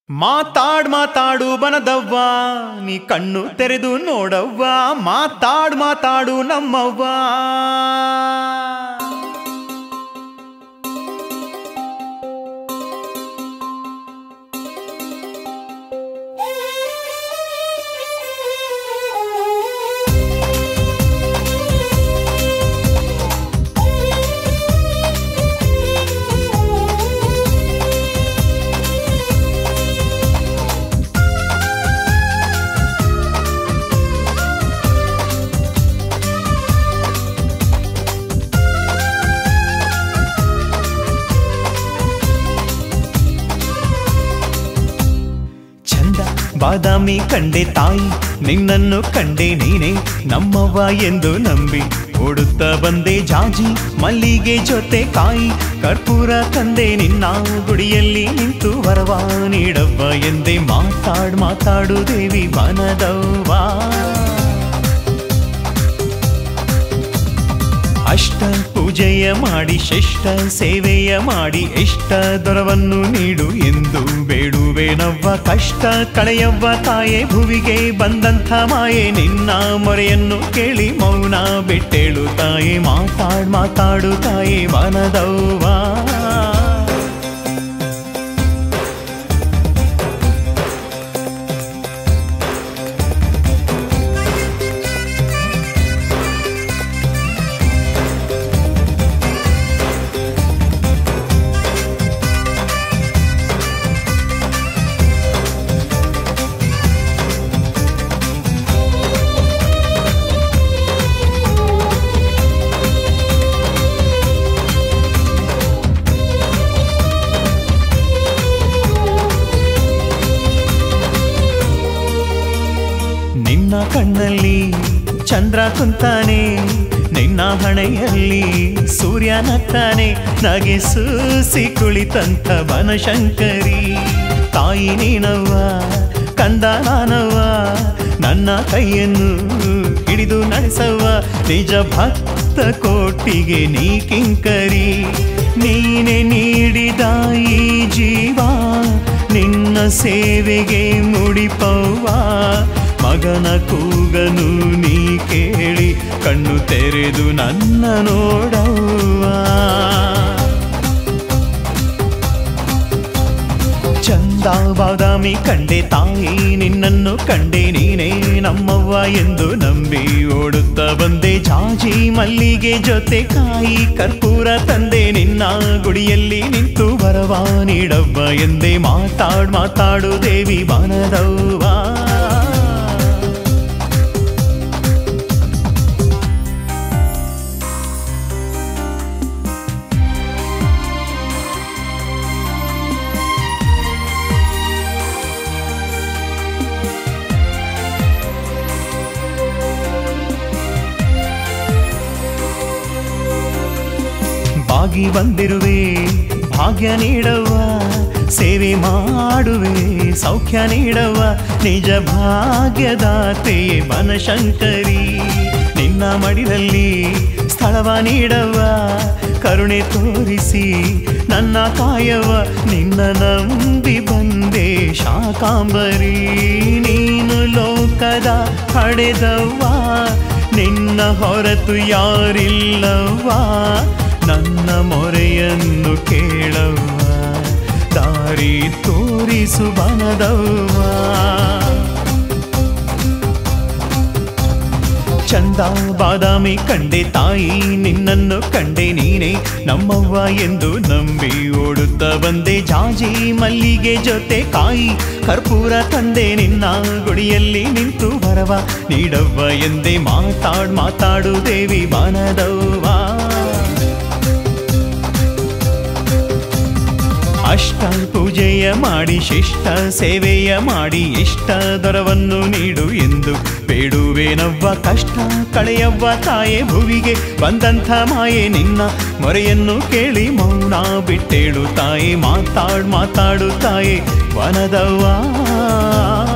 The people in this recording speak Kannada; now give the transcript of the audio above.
ಮಾತಾಡ್ ಮಾತಾಡು ಬನದವ್ವ ನೀ ಕಣ್ಣು ತೆರೆದು ನೋಡವ್ವ ಮಾತಾಡ್ ಮಾತಾಡು ನಮ್ಮವ್ವ ಚಂದ ಬಾದಾಮಿ ಕಂಡೆ ತಾಯಿ ನಿನ್ನನ್ನು ಕಂಡೆ ನೀನೆ ನಮ್ಮವ್ವ ಎಂದು ನಂಬಿ ಓಡುತ್ತಾ ಬಂದೆ ಜಾಜಿ ಮಲ್ಲಿಗೆ ಜೊತೆ ಕಾಯಿ ಕರ್ಪೂರ ತಂದೆ ನಿನ್ನ ಗುಡಿಯಲ್ಲಿ ನಿಂತು ವರವ ನೀಡವ್ವ ಎಂದೇ ಮಾತಾಡ್ ಮಾತಾಡು ದೇವಿ ಬನದವ್ವ ಅಷ್ಟ ಪೂಜೆಯ ಮಾಡಿ ಶಿಷ್ಟ ಸೇವೆಯ ಮಾಡಿ ಇಷ್ಟ ದೊರವನ್ನು ನೀಡು ಎಂದು ಬೇಡುವೇನವ್ವ ಕಷ್ಟ ಕಳೆಯವ್ವ ತಾಯೇ ಭುವಿಗೆ ಬಂದಂಥ ಮಾಯೆ ನಿನ್ನ ಮೊರೆಯನ್ನು ಕೇಳಿ ಮೌನ ಬಿಟ್ಟೇಳು ತಾಯೇ ಮಾತಾಡ್ ಮಾತಾಡು ತಾಯೇ ವನದವ್ವ ನಿನ್ನ ಕಣ್ಣಲ್ಲಿ ಚಂದ್ರ ಕುಂತಾನೆ ನಿನ್ನ ಹಣೆಯಲ್ಲಿ ಸೂರ್ಯ ನಗ್ತಾನೆ ನಗೆ ಸೂಸಿ ಕುಳಿತಂತ ಬನಶಂಕರಿ ತಾಯಿ ನೀನವ್ವ ಕಂದ ನಾನವ್ವ ನನ್ನ ಕೈಯನ್ನು ಹಿಡಿದು ನಡೆಸವ್ವ ನಿಜ ಭಕ್ತ ಕೋಟಿಗೆ ನೀ ಕಿಂಕರಿ ನೀನೆ ನೀಡಿದ ಈ ಜೀವ ನಿನ್ನ ಸೇವೆಗೆ ಮುಡಿಪವ್ವ ಮಗನ ಕೂಗನು ನೀ ಕೇಳಿ ಕಣ್ಣು ತೆರೆದು ನನ್ನ ನೋಡವ್ವ ಚಂದ ಬಾದಾಮಿ ಕಂಡೆ ತಾಯಿ ನಿನ್ನನ್ನು ಕಂಡೆ ನೀನೇ ನಮ್ಮವ್ವ ಎಂದು ನಂಬಿ ಓಡುತ್ತಾ ಬಂದೆ ಜಾಜಿ ಮಲ್ಲಿಗೆ ಜೊತೆ ಕಾಯಿ ಕರ್ಪೂರ ತಂದೆ ನಿನ್ನ ಗುಡಿಯಲ್ಲಿ ನಿಂತು ಬರವ ನೀಡವ್ವ ಎಂದೇ ಮಾತಾಡ್ ಮಾತಾಡು ದೇವಿ ಬಾನದವ್ವ ಬಾಗಿ ಬಂದಿರುವೆ ಭಾಗ್ಯ ನೀಡವ್ವ ಸೇವೆ ಮಾಡುವೆ ಸೌಖ್ಯ ನೀಡವ್ವ ನಿಜ ಭಾಗ್ಯದಾತೆ ಬನಶಂಕರಿ ನಿನ್ನ ಮಡಿಲಲ್ಲಿ ಸ್ಥಳವ ನೀಡವ್ವ ಕರುಣೆ ತೋರಿಸಿ ನನ್ನ ಕಾಯವ ನಿನ್ನ ನಂಬಿ ಬಂದೆ ಶಾಕಾಂಬರಿ ನೀನು ಲೋಕದ ಹಡೆದವ್ವ ನಿನ್ನ ಹೊರತು ಯಾರಿಲ್ಲವ್ವ ನನ್ನ ಮೊರೆಯನ್ನು ಕೇಳವ್ವ ದಾರಿ ತೋರಿಸು ಬನದವ್ವ ಚಂದ ಬಾದಾಮಿ ಕಂಡೆ ತಾಯಿ ನಿನ್ನನ್ನು ಕಂಡೆ ನೀನೆ ನಮ್ಮವ್ವ ಎಂದು ನಂಬಿ ಓಡುತ್ತಾ ಬಂದೆ ಜಾಜಿ ಮಲ್ಲಿಗೆ ಜೊತೆ ಕಾಯಿ ಕರ್ಪೂರ ತಂದೆ ನಿನ್ನ ಗುಡಿಯಲ್ಲಿ ನಿಂತು ಬರವ ನೀಡವ್ವ ಎಂದೇ ಮಾತಾಡ್ ಮಾತಾಡು ದೇವಿ ಬಾನದವ್ವ ಅಷ್ಟ ಪೂಜೆಯ ಮಾಡಿ ಶಿಷ್ಟ ಸೇವೆಯ ಮಾಡಿ ಇಷ್ಟ ದೊರವನ್ನು ನೀಡು ಎಂದು ಬೇಡುವೇನವ್ವ ಕಷ್ಟ ಕಳೆಯವ್ವ ತಾಯೇ ಭುವಿಗೆ ಬಂದಂಥ ಮಾಯೆ ನಿನ್ನ ಮೊರೆಯನ್ನು ಕೇಳಿ ಮೌನ ಬಿಟ್ಟೇಳು ತಾಯೇ ಮಾತಾಡ್ ಮಾತಾಡು ತಾಯೇ ವನದವ್ವ